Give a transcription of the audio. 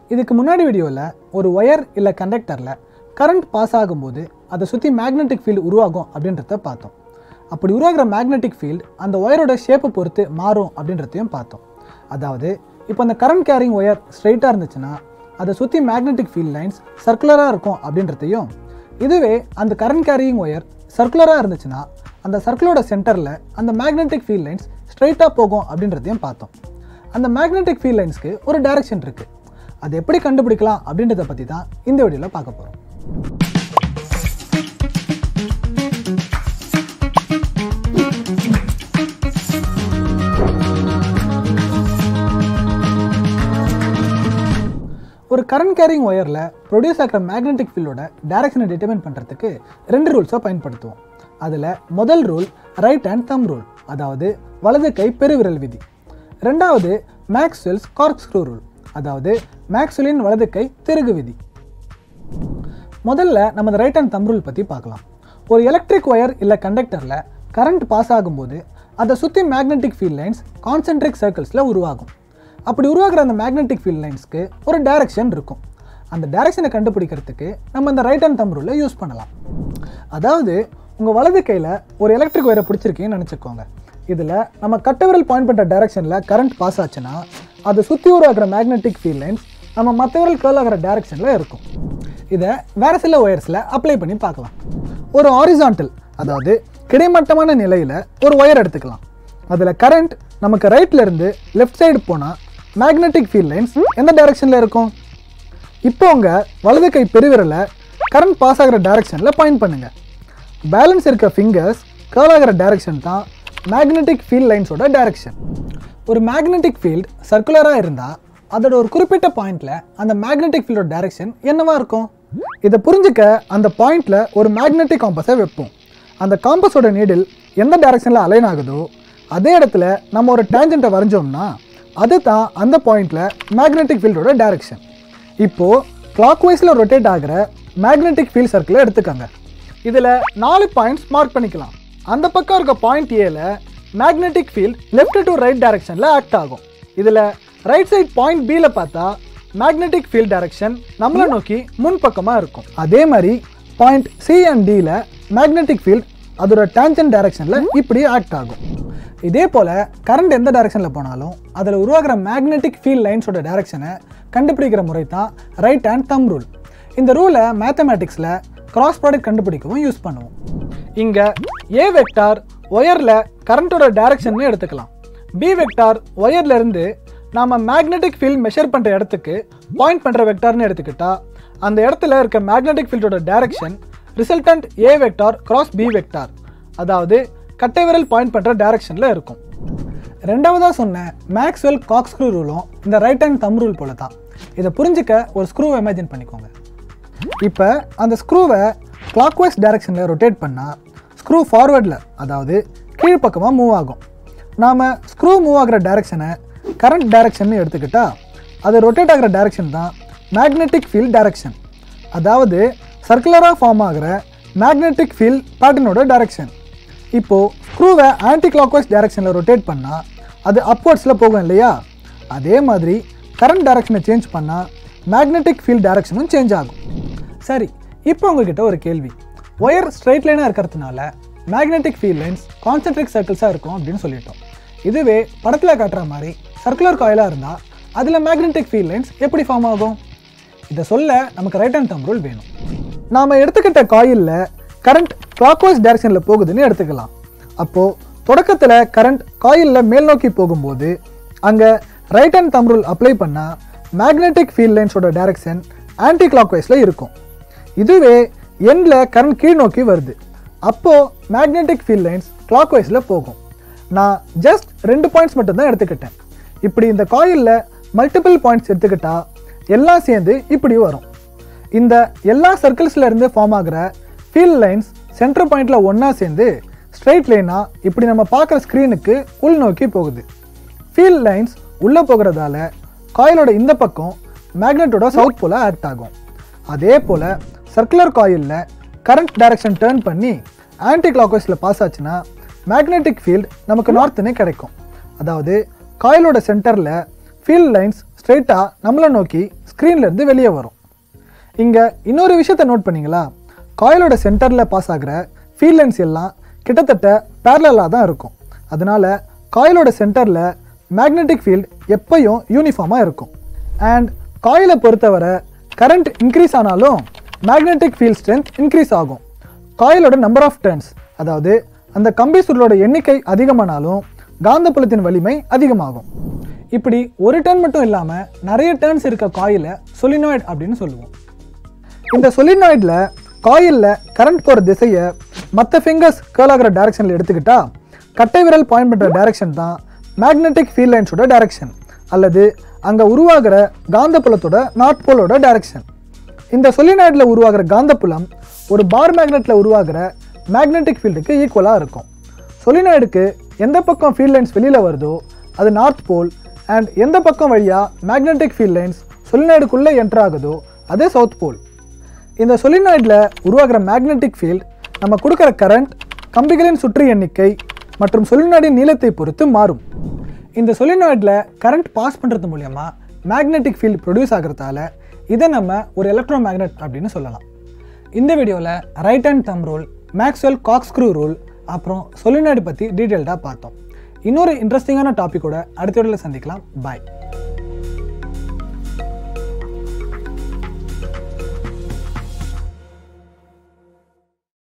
இதுக்கு முன்னாடி வீடியோவில் ஒரு ஒயர் இல்லை கண்டக்டரில் கரண்ட் பாஸ் ஆகும்போது அதை சுற்றி மேக்னெட்டிக் ஃபீல்டு உருவாகும் அப்படின்றத பார்த்தோம் அப்படி உருவாகிற மேக்னெட்டிக் ஃபீல்டு அந்த ஒயரோட ஷேப்பை பொறுத்து மாறும் அப்படின்றதையும் பார்த்தோம் அதாவது இப்போ அந்த கரண்ட் கேரிங் ஒயர் ஸ்ட்ரைட்டாக இருந்துச்சுன்னா அதை சுற்றி மேக்னெட்டிக் ஃபீல்ட் லைன்ஸ் சர்க்குலராக இருக்கும் அப்படின்றதையும் இதுவே அந்த கரண்ட் கேரியிங் ஒயர் சர்க்குலராக இருந்துச்சுன்னா அந்த சர்க்கிளோட சென்டரில் அந்த மேக்னெட்டிக் ஃபீல்ட் லைன்ஸ் ஸ்ட்ரைட்டாக போகும் அப்படின்றதையும் பார்த்தோம் அந்த மேக்னெட்டிக் ஃபீல்ட் லைன்ஸ்க்கு ஒரு டைரக்ஷன் இருக்குது அது எப்படி கண்டுபிடிக்கலாம் அப்படின்றத பற்றி தான் இந்த வீடியோவில் பார்க்க போகிறோம் ஒரு கரண்ட் கேரிங் ஒயரில் ப்ரொடியூஸ் ஆகிற மேக்னெட்டிக் ஃபீல்டோட டைரக்ஷனை டிட்டர்மின் பண்ணுறதுக்கு ரெண்டு ரூல்ஸை பயன்படுத்துவோம் அதில் முதல் rule right hand thumb rule அதாவது வலது கை பெருவிரல் விதி ரெண்டாவது மேக்ஸ்வெல்ஸ் கார்க் ஸ்க்ரூ ரூல் அதாவது மேக்ஸ்வெல்லின் வலது கை திருகு விதி முதல்ல நம்ம இந்த ரைட் ஹேண்ட் தம் ரூல் பற்றி பார்க்கலாம் ஒரு எலக்ட்ரிக் ஒயர் இல்லை கண்டக்டரில் கரண்ட் பாஸ் ஆகும்போது அதை சுற்றி மேக்னெட்டிக் ஃபீல்ட் லைன்ஸ் கான்சென்ட்ரிக் சர்க்கிள்ஸில் உருவாகும் அப்படி உருவாகிற அந்த மேக்னெட்டிக் ஃபீல்ட் லைன்ஸ்க்கு ஒரு டைரக்ஷன் இருக்கும் அந்த டைரக்ஷனை கண்டுபிடிக்கிறதுக்கு நம்ம இந்த ரைட் ஹேண்ட் தம் ரூலை யூஸ் பண்ணலாம் அதாவது உங்கள் வலது கையில் ஒரு எலக்ட்ரிக் ஒயரை பிடிச்சிருக்கீங்கன்னு நினச்சிக்கோங்க இதில் நம்ம கட்டவிரல் பாயிண்ட் பண்ணுற டைரக்ஷனில் கரண்ட் பாஸ் ஆச்சுன்னா அதை சுற்றி உருவாகிற மேக்னெட்டிக் ஃபீல்ட் லைன்ஸ் நம்ம மற்ற விரல் கேர்ள் ஆகிற டைரக்ஷனில் இருக்கும் இதை வேறு சில ஒயர்ஸில் அப்ளை பண்ணி பார்க்கலாம் ஒரு ஹாரிசான்டல் அதாவது கிடைமட்டமான நிலையில் ஒரு ஒயர் எடுத்துக்கலாம் அதில் கரண்ட் நமக்கு ரைட்ல இருந்து லெஃப்ட் சைடு போனால் மேக்னெட்டிக் ஃபீல்ட் லைன்ஸ் எந்த டைரக்ஷனில் இருக்கும் இப்போ உங்கள் வலது கை பெருவிரலை கரண்ட் பாஸ் ஆகிற டைரக்ஷனில் பாயிண்ட் பண்ணுங்கள் பேலன்ஸ் இருக்க ஃபிங்கர்ஸ் கேர்ள் ஆகிற டைரக்ஷன் தான் மேக்னெட்டிக் ஃபீல்ட் லைன்ஸோட டைரக்ஷன் ஒரு மேக்னெட்டிக் ஃபீல்ட் சர்க்குலராக இருந்தால் அதோட ஒரு குறிப்பிட்ட பாயிண்டில் அந்த மேக்னெட்டிக் ஃபீல்டோட டைரக்ஷன் என்னவா இருக்கும் இதை புரிஞ்சுக்க அந்த பாயிண்டில் ஒரு மேக்னெட்டிக் காம்பஸை வைப்போம் அந்த காம்பஸோட நீடில் எந்த டைரக்ஷனில் அலைன் ஆகுதோ அதே இடத்துல நம்ம ஒரு டேஞ்சண்ட்டை வரைஞ்சோம்னா அது தான் அந்த பாயிண்டில் மேக்னெட்டிக் ஃபீல்டோட டைரக்ஷன் இப்போது கிளாக் வைஸில் ரொட்டேட் ஆகிற மேக்னெட்டிக் ஃபீல்ட் சர்க்கிளை எடுத்துக்கோங்க இதில் நாலு பாயிண்ட்ஸ் மார்க் பண்ணிக்கலாம் அந்த பக்கம் இருக்க பாயிண்ட் ஏல magnetic field left to right டைரக்ஷனில் ஆக்ட் ஆகும் இதில் ரைட் சைட் பாயிண்ட் பியில் பார்த்தா மேக்னெட்டிக் ஃபீல்ட் டைரக்ஷன் நம்மளை நோக்கி முன் பக்கமாக இருக்கும் அதே மாதிரி பாயிண்ட் சி அண்ட் டியில் மேக்னெட்டிக் ஃபீல்ட் அதோட டேஞ்சன் டைரக்ஷனில் இப்படி ஆக்ட் ஆகும் இதே போல் கரண்ட் எந்த டைரக்ஷனில் போனாலும் அதில் உருவாகிற மேக்னெட்டிக் ஃபீல்ட் லைன்ஸோட டைரக்ஷனை கண்டுபிடிக்கிற முறை தான் ரைட் ஹேண்ட் தம் ரூல் இந்த ரூலை மேத்தமேட்டிக்ஸில் கிராஸ் ப்ராடக்ட் கண்டுபிடிக்கவும் யூஸ் பண்ணுவோம் இங்கே ஏ வெக்டார் ஒயரில் கரண்ட்டோட டைரக்ஷன் எடுத்துக்கலாம் பி வெக்டார் ஒயர்ல இருந்து நாம மேக்னெட்டிக் ஃபீல்ட் மெஷர் பண்ணுற இடத்துக்கு பாயிண்ட் பண்ணுற வெக்டார்னு எடுத்துக்கிட்டா அந்த இடத்துல இருக்க மேக்னெட்டிக் ஃபீல்டோட direction resultant A vector cross B vector அதாவது கட்டை விரல் பாயிண்ட் பண்ணுற டைரக்ஷனில் இருக்கும் ரெண்டாவதாக சொன்ன மேக்ஸ்வெல் காக் ஸ்க்ரூ ரூலும் இந்த ரைட் ஹேண்ட் தம் ரூல் போல தான் இதை புரிஞ்சுக்க ஒரு ஸ்க்ரூவை இமேஜின் பண்ணிக்கோங்க இப்போ அந்த ஸ்க்ரூவை கிளாக் வைஸ் டைரக்ஷனில் ரொட்டேட் பண்ணால் ஸ்க்ரூ ஃபார்வர்டில் அதாவது கீழ்ப்பக்கமாக மூவ் ஆகும் நாம் ஸ்க்ரூ மூவ் ஆகிற டைரக்ஷனை கரண்ட் டைரக்ஷன் எடுத்துக்கிட்டா அது ரொட்டேட் ஆகிற டைரக்ஷன் தான் மேக்னெட்டிக் ஃபீல்ட் டைரக்ஷன் அதாவது சர்க்குலராக ஃபார்ம் ஆகிற மேக்னெட்டிக் ஃபீல்ட் பேட்டர்னோட டைரக்ஷன் இப்போது ஸ்க்ரூவை ஆன்டி கிளாக் வைஸ் டைரக்ஷனில் ரொட்டேட் பண்ணால் அது அப்வர்ட்ஸில் போகும் இல்லையா அதே மாதிரி கரண்ட் டைரக்ஷனை சேஞ்ச் பண்ணால் மேக்னெட்டிக் ஃபீல்ட் டைரக்ஷனும் சேஞ்ச் ஆகும் சரி இப்போ உங்ககிட்ட ஒரு கேள்வி ஒயர் ஸ்ட்ரைட் லைனாக இருக்கிறதுனால மேக்னெட்டிக் ஃபீல்ட் லைன்ஸ் கான்சென்ட்ரிக் சர்க்கிள்ஸாக இருக்கும் அப்படின்னு சொல்லிட்டோம் இதுவே படத்தில் காட்டுற மாதிரி சர்க்குலர் காயிலாக இருந்தால் அதில் மேக்னெட்டிக் ஃபீல்ட் லைன்ஸ் எப்படி ஃபார்ம் ஆகும் இதை சொல்ல நமக்கு ரைட் ஹேண்ட் தம் ரூல் வேணும் நாம் எடுத்துக்கிட்ட காயிலில் கரண்ட் கிளாக்வைஸ் டைரக்ஷனில் போகுதுன்னு எடுத்துக்கலாம் அப்போது தொடக்கத்தில் கரண்ட் காயிலில் மேல் நோக்கி போகும்போது அங்கே right hand thumb rule apply பண்ணால் மேக்னெட்டிக் ஃபீல்ட் லைன்ஸோட டைரக்ஷன் ஆன்டி கிளாக்வைஸில் இருக்கும் இதுவே எண்டில் கரண்ட் கீழ் நோக்கி வருது அப்போது மேக்னெட்டிக் ஃபீல்ட் லைன்ஸ் கிளாக்வைஸில் போகும் நான் ஜஸ்ட் ரெண்டு பாயிண்ட்ஸ் மட்டும்தான் எடுத்துக்கிட்டேன் இப்படி இந்த காயிலில் மல்டிபிள் பாயிண்ட்ஸ் எடுத்துக்கிட்டா எல்லாம் சேர்ந்து இப்படி வரும் இந்த எல்லா சர்க்கிள்ஸ்ல இருந்து ஃபார்ம் ஆகிற ஃபீல்ட் லைன்ஸ் சென்டர் பாயிண்ட்ல ஒன்றா சேர்ந்து ஸ்ட்ரைட் லைனாக இப்படி நம்ம பார்க்குற ஸ்க்ரீனுக்கு உள் நோக்கி போகுது ஃபீல்ட் லைன்ஸ் உள்ளே போகிறதால காயிலோட இந்த பக்கம் மேக்னெட்டோட சவுத் போல ஆக்ட் ஆகும் அதே போல் சர்க்குலர் காயிலில் கரண்ட் டைரக்ஷன் டேர்ன் பண்ணி ஆன்டி கிளாக்வைஸில் பாஸ் ஆச்சுன்னா மேக்னெட்டிக் ஃபீல்ட் நமக்கு நார்த்துனே கிடைக்கும் அதாவது காயிலோட சென்டரில் ஃபீல்ட் லைன்ஸ் ஸ்ட்ரைட்டாக நம்மளை நோக்கி ஸ்க்ரீன்லேருந்து வெளியே வரும் இங்கே இன்னொரு விஷயத்தை நோட் பண்ணீங்களா காயிலோட சென்டரில் பாஸ் ஆகிற ஃபீல்ட் லைன்ஸ் எல்லாம் கிட்டத்தட்ட பேரலாக தான் இருக்கும் அதனால காயிலோட சென்டரில் மேக்னெட்டிக் ஃபீல்ட் எப்பயும் யூனிஃபார்மாக இருக்கும் அண்ட் காயிலை பொறுத்தவரை கரண்ட் இன்க்ரீஸ் ஆனாலும் மேக்னெட்டிக் ஃபீல்ட் ஸ்ட்ரென்த் இன்க்ரீஸ் ஆகும் காயிலோட நம்பர் ஆஃப் டர்ன்ஸ் அதாவது அந்த கம்பி சுருளோட எண்ணிக்கை அதிகமானாலும் காந்தப்புலத்தின் வலிமை அதிகமாகும் இப்படி ஒரு டர்ன் மட்டும் இல்லாமல் நிறைய டர்ன்ஸ் இருக்க காயிலை சொலினாய்டு அப்படின்னு சொல்லுவோம் இந்த சொலினாய்டில் காயிலில் கரண்ட் போகிற திசையை மற்ற ஃபிங்கர்ஸ் கேர்ள் ஆகிற டைரக்ஷனில் எடுத்துக்கிட்டா கட்டை விரல் பாயிண்ட் பண்ணுற டைரக்ஷன் தான் மேக்னெட்டிக் ஃபீல்ட் லைன்ஸோட டைரக்ஷன் அல்லது அங்கே உருவாகிற காந்தப்புலத்தோட நார்த் போலோட டைரக்ஷன் இந்த சொலினாய்டில் உருவாகிற காந்தப்புலம் ஒரு பார் மேக்னெட்டில் உருவாகிற மேக்னெட்டிக் ஃபீல்டுக்கு ஈக்குவலாக இருக்கும் சொலினாய்டுக்கு எந்த பக்கம் ஃபீல்ட் லைன்ஸ் வெளியில் வருதோ அது நார்த் போல் அண்ட் எந்த பக்கம் வழியாக மேக்னெட்டிக் ஃபீல்ட் லைன்ஸ் சொலினாய்டுக்குள்ளே என்டர் ஆகுதோ அது சவுத் போல் இந்த சொலினாய்டில் உருவாகிற மேக்னெட்டிக் ஃபீல்ட் நம்ம கொடுக்குற கரண்ட் கம்பிகளின் சுற்று எண்ணிக்கை மற்றும் சொலினாய்டின் நீளத்தை பொறுத்து மாறும் இந்த சொலினாய்டில் கரண்ட் பாஸ் பண்ணுறது மூலயமா மேக்னெட்டிக் ஃபீல்ட் ப்ரொடியூஸ் ஆகிறதால இதை நம்ம ஒரு எலக்ட்ரோ மேக்னெட் அப்படின்னு சொல்லலாம் இந்த வீடியோவில் right hand thumb rule Maxwell corkscrew rule அப்புறம் சொலினாய்டு பற்றி டீட்டெயில்டாக பார்த்தோம் இன்னொரு இன்ட்ரெஸ்டிங்கான டாப்பிக்கோட அடுத்த வீடியோவில் சந்திக்கலாம் பாய்